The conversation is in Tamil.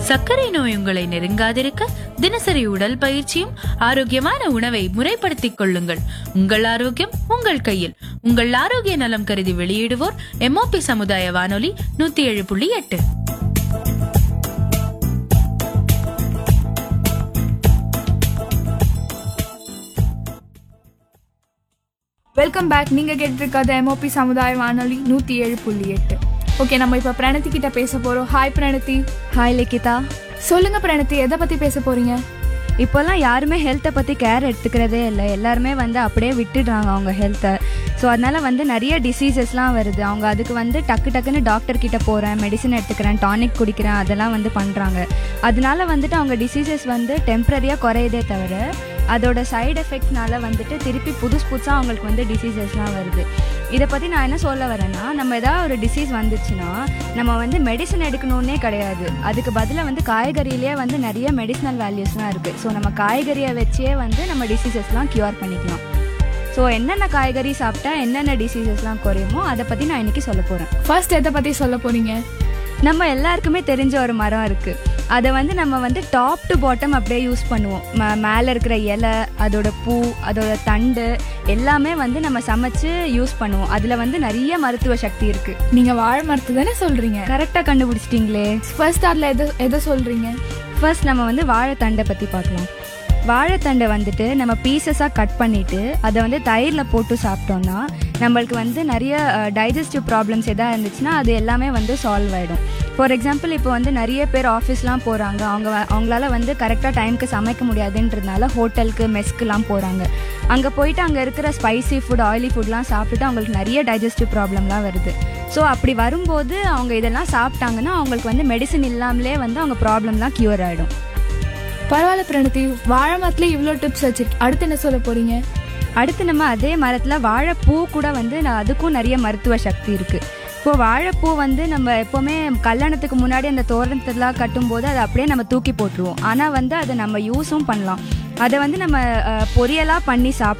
சர்க்கரை நோய் உங்களை நெருங்காதிருக்க தினசரி உடல் பயிற்சியும் ஆரோக்கியமான உணவை முறைப்படுத்திக் கொள்ளுங்கள் உங்கள் ஆரோக்கியம் உங்கள் கையில் உங்கள் ஆரோக்கிய நலம் கருதி வெளியிடுவோர் எம்ஓபி சமுதாய வானொலி நூத்தி ஏழு புள்ளி எட்டு வெல்கம் பேக் நீங்க கேட்டு இருக்கிறது எம்ஓபி சமுதாய வானொலி நூத்தி ஏழு புள்ளி எட்டு ஓகே நம்ம இப்ப பிரணதி கிட்ட பேச போறோம் ஹாய் பிரணதி ஹாய் லிகிதா சொல்லுங்க பிரணதி எதை பத்தி பேச போறீங்க இப்போல்லாம் யாருமே ஹெல்த்தை பற்றி கேர் எடுத்துக்கிறதே இல்லை எல்லாருமே வந்து அப்படியே விட்டுடுறாங்க அவங்க ஹெல்த்தை ஸோ அதனால வந்து நிறைய டிசீசஸ்லாம் வருது அவங்க அதுக்கு வந்து டக்கு டக்குன்னு டாக்டர் கிட்ட போகிறேன் மெடிசன் எடுத்துக்கிறேன் டானிக் குடிக்கிறேன் அதெல்லாம் வந்து பண்ணுறாங்க அதனால வந்துட்டு அவங்க டிசீசஸ் வந்து டெம்ப்ரரியாக குறையுதே தவிர அதோட சைடு எஃபெக்ட்ஸ்னால வந்துட்டு திருப்பி புதுசு புதுசாக அவங்களுக்கு வந்து டிசீசஸ்லாம் வருது இதை பற்றி நான் என்ன சொல்ல வரேன்னா நம்ம ஏதாவது ஒரு டிசீஸ் வந்துச்சுன்னா நம்ம வந்து மெடிசன் எடுக்கணுன்னே கிடையாது அதுக்கு பதிலாக வந்து காய்கறியிலேயே வந்து நிறைய மெடிசனல் வேல்யூஸ்லாம் இருக்குது ஸோ நம்ம காய்கறியை வச்சே வந்து நம்ம டிசீசஸ்லாம் க்யூர் பண்ணிக்கலாம் ஸோ என்னென்ன காய்கறி சாப்பிட்டா என்னென்ன டிசீசஸ்லாம் குறையுமோ அதை பற்றி நான் இன்னைக்கு சொல்ல போகிறேன் ஃபர்ஸ்ட் எதை பத்தி சொல்ல போறீங்க நம்ம எல்லாருக்குமே தெரிஞ்ச ஒரு மரம் இருக்குது அதை வந்து நம்ம வந்து டாப் டு பாட்டம் அப்படியே யூஸ் பண்ணுவோம் ம- மேலே இருக்கிற இலை அதோட பூ அதோட தண்டு எல்லாமே வந்து நம்ம சமைச்சு யூஸ் பண்ணுவோம் அதில் வந்து நிறைய மருத்துவ சக்தி இருக்குது நீங்க வாழை மரத்து தானே சொல்றீங்க கரெக்டாக கண்டுபிடிச்சிட்டிங்களே ஃபர்ஸ்ட் அதுல எதை எதை சொல்றீங்க ஃபர்ஸ்ட் நம்ம வந்து வாழைத்தண்டை பற்றி பார்க்கலாம் வாழைத்தண்டை வந்துட்டு நம்ம பீசஸாக கட் பண்ணிவிட்டு அதை வந்து தயிரில் போட்டு சாப்பிட்டோம்னா நம்மளுக்கு வந்து நிறைய டைஜஸ்டிவ் ப்ராப்ளம்ஸ் எதாவது இருந்துச்சுன்னா அது எல்லாமே வந்து சால்வ் ஆகிடும் ஃபார் எக்ஸாம்பிள் இப்போ வந்து நிறைய பேர் ஆஃபீஸ்லாம் போகிறாங்க அவங்க வ- அவங்களால வந்து கரெக்டாக டைமுக்கு சமைக்க முடியாதுன்றதுனால ஹோட்டலுக்கு மெஸ்க்குலாம் போகிறாங்க அங்கே போயிட்டு அங்கே இருக்கிற ஸ்பைசி ஃபுட் ஆயிலி ஃபுட்லாம் சாப்பிட்டுட்டு அவங்களுக்கு நிறைய டைஜஸ்டிவ் ப்ராப்ளம்லாம் வருது ஸோ அப்படி வரும்போது அவங்க இதெல்லாம் சாப்பிட்டாங்கன்னா அவங்களுக்கு வந்து மெடிசன் இல்லாமலே வந்து அவங்க ப்ராப்ளம்லாம் க்யூர் ஆகிடும் பரவாயில்ல பிரணதி வாழை மரத்துல இவ்வளோ டிப்ஸ் வச்சிருக்கு அடுத்து என்ன சொல்ல போறீங்க அடுத்து நம்ம அதே மரத்தில் வாழைப்பூ கூட வந்து நான் அதுக்கும் நிறைய மருத்துவ சக்தி இருக்குது இப்போ வாழைப்பூ வந்து நம்ம எப்போவுமே கல்யாணத்துக்கு முன்னாடி அந்த தோரணத்தெல்லாம் கட்டும்போது அதை அப்படியே நம்ம தூக்கி போட்டுருவோம் ஆனால் வந்து அதை நம்ம யூஸும் பண்ணலாம் அதை வந்து நம்ம பொரியலாக பண்ணி சாப்பிட்டோம்